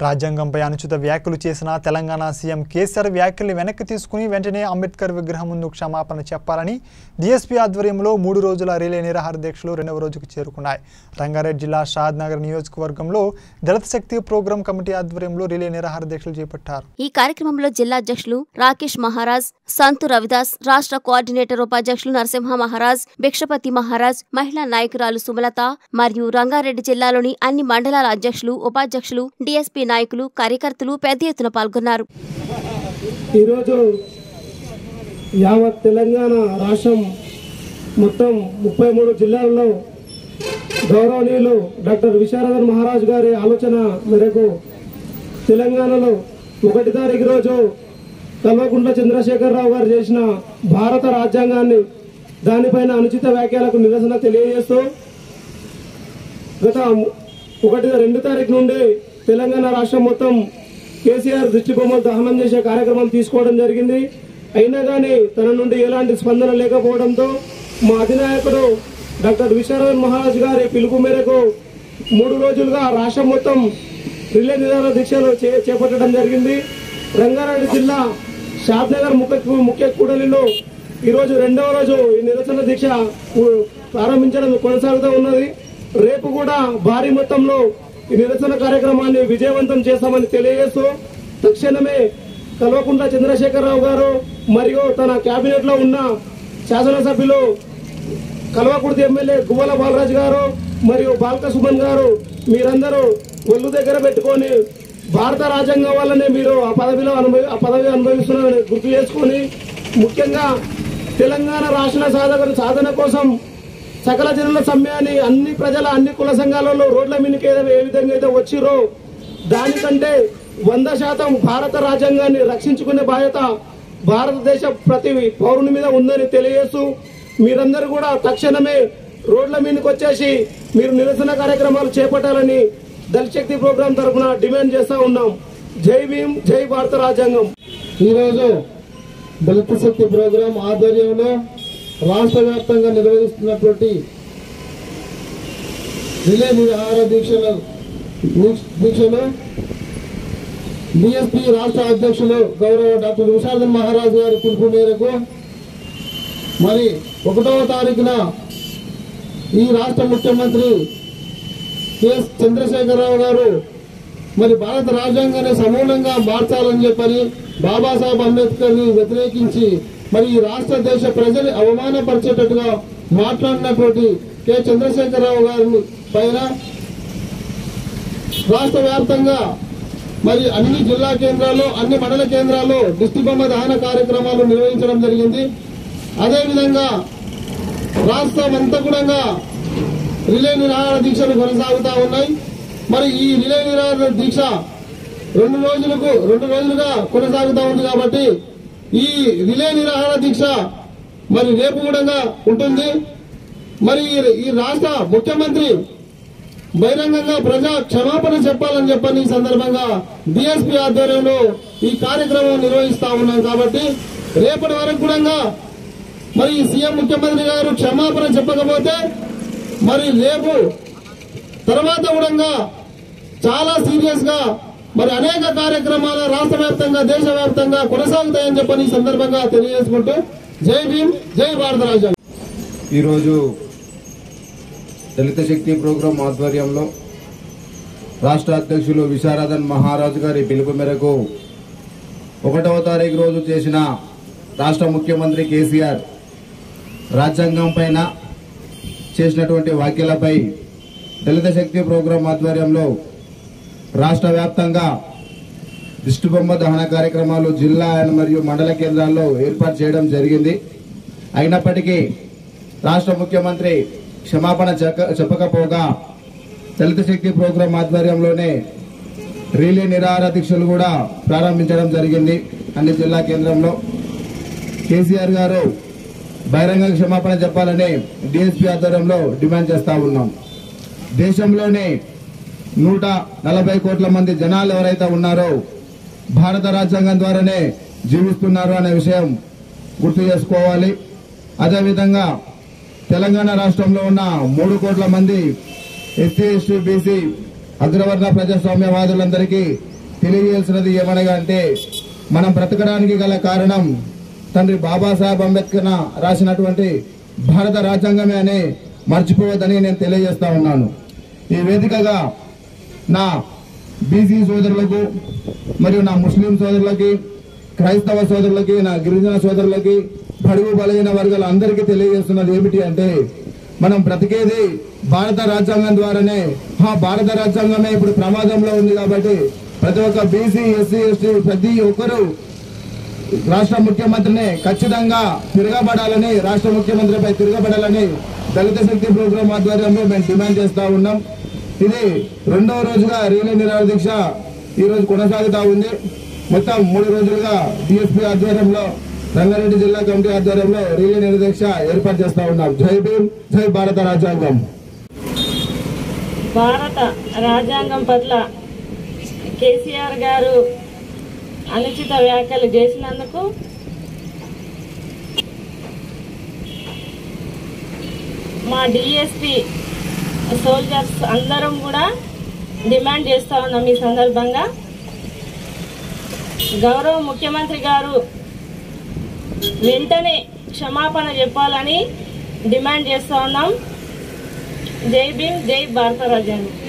రాజ్యాంగంపై అనుచిత వ్యాఖ్యలు చేసిన తెలంగాణ సీఎం కేసీఆర్ వ్యాఖ్యల్ని వెనక్కి తీసుకుని వెంటనే అంబేద్కర్ విగ్రహం ముందు క్షమాపణ చెప్పాలని డీఎస్పీ ఆధ్వర్యంలో మూడు రోజుల రిలే నిరాహార దీక్షలు రెండవ రోజుకు చేరుకున్నాయి రంగారెడ్డి జిల్లా షాద్ నగర్ నియోజకవర్గంలో దళిత శక్తి ప్రోగ్రాం కమిటీ ఆధ్వర్యంలో రిలే నిరాహార దీక్షలు చేపట్టారు ఈ కార్యక్రమంలో జిల్లా అధ్యక్షులు రాకేష్ మహారాజ్ సంతు రవిదాస్ రాష్ట్ర కోఆర్డినేటర్ ఉపాధ్యక్షులు నరసింహ మహారాజ్ భిక్షపతి మహారాజ్ మహిళా నాయకురాలు సుమలత మరియు రంగారెడ్డి జిల్లాలోని అన్ని మండలాల అధ్యక్షులు ఉపాధ్యక్షులు డీఎస్పీ నాయకులు కార్యకర్తలు పెద్ద ఎత్తున పాల్గొన్నారు ఈరోజు యావత్ తెలంగాణ రాష్ట్రం మొత్తం ముప్పై మూడు జిల్లాల్లో గౌరవనీయులు డాక్టర్ విశారదన్ మహారాజ్ గారి ఆలోచన మేరకు తెలంగాణలో ఒకటి తారీఖు రోజు కల్వకుంట్ల చంద్రశేఖరరావు గారు చేసిన భారత రాజ్యాంగాన్ని దానిపైన అనుచిత వ్యాఖ్యలకు నిరసన తెలియజేస్తూ గత ఒకటి రెండు తారీఖు నుండి తెలంగాణ రాష్ట్రం మొత్తం కేసీఆర్ దృష్టి బొమ్మలు దహనం చేసే కార్యక్రమం తీసుకోవడం జరిగింది అయినా కానీ తన నుండి ఎలాంటి స్పందన లేకపోవడంతో మా అధినాయకుడు డాక్టర్ విశ్వనాథన్ మహారాజ్ గారి పిలుపు మేరకు మూడు రోజులుగా రాష్ట్రం మొత్తం రిలే నిరాహార దీక్షలు చే- చేపట్టడం జరిగింది రంగారెడ్డి జిల్లా షాద్నగర్ ముఖ్య ముఖ్య కూడలిలో ఈరోజు రెండవ రోజు ఈ నిరసన దీక్ష కు- ప్రారంభించడం కొనసాగుతూ ఉన్నది రేపు కూడా భారీ మొత్తంలో ఈ నిరసన కార్యక్రమాన్ని విజయవంతం చేస్తామని తెలియజేస్తూ తక్షణమే కల్వకుంట్ల చంద్రశేఖరరావు గారు మరియు తన కేబినెట్ లో ఉన్న శాసనసభ్యులు కల్వకుర్తి ఎమ్మెల్యే గువ్వల బాలరాజు గారు మరియు బాల్క సుమన్ గారు మీరందరూ ఒళ్ళు దగ్గర పెట్టుకొని భారత రాజ్యాంగం వల్లనే మీరు ఆ పదవిలో అనుభవి ఆ పదవి అనుభవిస్తున్నారని గుర్తు చేసుకొని ముఖ్యంగా తెలంగాణ రాష్ట్ర సాధన సాధన కోసం సకల జనుల సమ్యాన్ని అన్ని ప్రజల అన్ని కుల సంఘాలలో రోడ్ల మీదకి ఏదో- ఏ విధంగా అయితే వచ్చిరో దానికంటే వంద శాతం భారత రాజ్యాంగాన్ని రక్షించుకునే బాధ్యత భారతదేశ ప్రతి పౌరుని మీద ఉందని తెలియజేస్తూ మీరందరూ కూడా తక్షణమే రోడ్ల మీదకి వచ్చేసి మీరు నిరసన కార్యక్రమాలు చేపట్టాలని దళిత శక్తి ప్రోగ్రాం తరఫున డిమాండ్ చేస్తా ఉన్నాం జై భీమ్ జై భారత రాజ్యాంగం ఈరోజు దళిత శక్తి ప్రోగ్రాం ఆధ్వర్యంలో రాష్ట్ర వ్యాప్తంగా నిర్వహిస్తున్నటువంటి రిలే నిరాహార దీక్షలు దీక్షలు డిఎస్పీ రాష్ట్ర అధ్యక్షులు గౌరవ డాక్టర్ విశారదన్ మహారాజ్ గారి పిలుపు మేరకు మరి ఒకటవ తారీఖున ఈ రాష్ట్ర ముఖ్యమంత్రి కెఎస్ చంద్రశేఖరరావు గారు మరి భారత రాజ్యాంగాన్ని సమూలంగా మార్చాలని చెప్పని బాబాసాహెబ్ అంబేద్కర్ ని వ్యతిరేకించి మరి ఈ రాష్ట్ర దేశ ప్రజల్ని అవమానపరిచేటట్టుగా మాట్లాడినటువంటి కె చంద్రశేఖరరావు గారిని పైన రాష్ట్ర వ్యాప్తంగా మరి అన్ని జిల్లా కేంద్రాల్లో అన్ని మండల కేంద్రాల్లో దిష్టి బొమ్మ దహన కార్యక్రమాలు నిర్వహించడం జరిగింది అదేవిధంగా రాష్ట్రం అంతా కూడా రిలే నిరాహార దీక్షలు కొనసాగుతా ఉన్నాయి మరి ఈ రిలే నిరాహార దీక్ష రెండు రోజులకు రెండు రోజులుగా కొనసాగుతా ఉంది కాబట్టి ఈ రిలే నిరాహార దీక్ష మరి రేపు కూడా ఉంటుంది మరి ఈ- ఈ రాష్ట్ర ముఖ్యమంత్రి బహిరంగంగా ప్రజా క్షమాపణ చెప్పాలని చెప్పని ఈ సందర్భంగా డిఎస్పీ ఆధ్వర్యంలో ఈ కార్యక్రమం నిర్వహిస్తా ఉన్నాం కాబట్టి రేపటి వరకు కూడా మరి ఈ సీఎం ముఖ్యమంత్రి గారు క్షమాపణ చెప్పకపోతే మరి రేపు తర్వాత కూడా చాలా సీరియస్ గా మరి అనేక కార్యక్రమాలు రాష్ట్ర వ్యాప్తంగా దేశ వ్యాప్తంగా కొనసాగుతాయని చెప్పని ఈ సందర్భంగా తెలియజేసుకుంటూ జై భీమ్ జై భారత రాజ్యాంగం ఈరోజు దళిత శక్తి ప్రోగ్రాం ఆధ్వర్యంలో రాష్ట్ర అధ్యక్షులు విశారదన్ మహారాజు గారి పిలుపు మేరకు ఒకటవ తారీఖు రోజు చేసిన రాష్ట్ర ముఖ్యమంత్రి కేసీఆర్ రాజ్యాంగం పైన చేసినటువంటి వ్యాఖ్యలపై దళిత శక్తి ప్రోగ్రాం ఆధ్వర్యంలో రాష్ట్ర వ్యాప్తంగా దిష్టిబొమ్మ దహన కార్యక్రమాలు జిల్లా అండ్ మరియు మండల కేంద్రాల్లో ఏర్పాటు చేయడం జరిగింది అయినప్పటికీ రాష్ట్ర ముఖ్యమంత్రి క్షమాపణ చెక్క- చెప్పకపోగా దళిత శక్తి ప్రోగ్రాం ఆధ్వర్యంలోనే రీలే నిరాహార దీక్షలు కూడా ప్రారంభించడం జరిగింది అన్ని జిల్లా కేంద్రంలో కేసీఆర్ గారు బహిరంగ క్షమాపణ చెప్పాలని డిఎస్పీ ఆధ్వర్యంలో డిమాండ్ చేస్తా ఉన్నాం దేశంలోనే నూట నలభై కోట్ల మంది జనాలు ఎవరైతే ఉన్నారో భారత రాజ్యాంగం ద్వారానే జీవిస్తున్నారు అనే విషయం గుర్తు చేసుకోవాలి అదేవిధంగా తెలంగాణ రాష్ట్రంలో ఉన్న మూడు కోట్ల మంది ఎస్సీ ఎస్టీ బీసీ అగ్రవర్ణ ప్రజాస్వామ్యవాదులందరికీ తెలియజేసినది ఏమనగా అంటే మనం బ్రతకడానికి గల కారణం తండ్రి బాబాసాహెబ్ అంబేద్కర్ రాసినటువంటి భారత రాజ్యాంగమే అని మర్చిపోవద్దని నేను తెలియజేస్తా ఉన్నాను ఈ వేదికగా నా బీసీ సోదరులకు మరియు నా ముస్లిం సోదరులకి క్రైస్తవ సోదరులకి నా గిరిజన సోదరులకి బడుగు బలహీన వర్గాల అందరికీ తెలియజేస్తున్నది ఏమిటి అంటే మనం బ్రతికేది భారత రాజ్యాంగం ద్వారానే ఆ భారత రాజ్యాంగమే ఇప్పుడు ప్రమాదంలో ఉంది కాబట్టి ప్రతి ఒక్క బీసీ ఎస్సీ ఎస్టీ ప్రతి ఒక్కరూ రాష్ట్ర ముఖ్యమంత్రిని ఖచ్చితంగా తిరగబడాలని రాష్ట్ర ముఖ్యమంత్రిపై తిరగబడాలని దళిత శక్తి ప్రోగ్రాం ఆధ్వర్యంలో మేము డిమాండ్ చేస్తా ఉన్నాం ఇది రెండవ రోజుగా రీలే నిరాహార దీక్ష ఈ రోజు కొనసాగుతా ఉంది మొత్తం మూడు రోజులుగా డిఎస్పీ ఆధ్వర్యంలో రంగారెడ్డి జిల్లా కమిటీ ఆధ్వర్యంలో రీలే నిరాహార దీక్ష ఏర్పాటు చేస్తా ఉన్నాం జై భీమ్ జై భారత రాజ్యాంగం భారత రాజ్యాంగం పట్ల కేసీఆర్ గారు అనుచిత వ్యాఖ్యలు చేసినందుకు మా డిఎస్పి సోల్జర్స్ అందరం కూడా డిమాండ్ చేస్తా ఉన్నాం ఈ సందర్భంగా గౌరవ ముఖ్యమంత్రి గారు వెంటనే క్షమాపణ చెప్పాలని డిమాండ్ చేస్తా ఉన్నాం జై భీమ్ జై భారత రాజ్యాంగం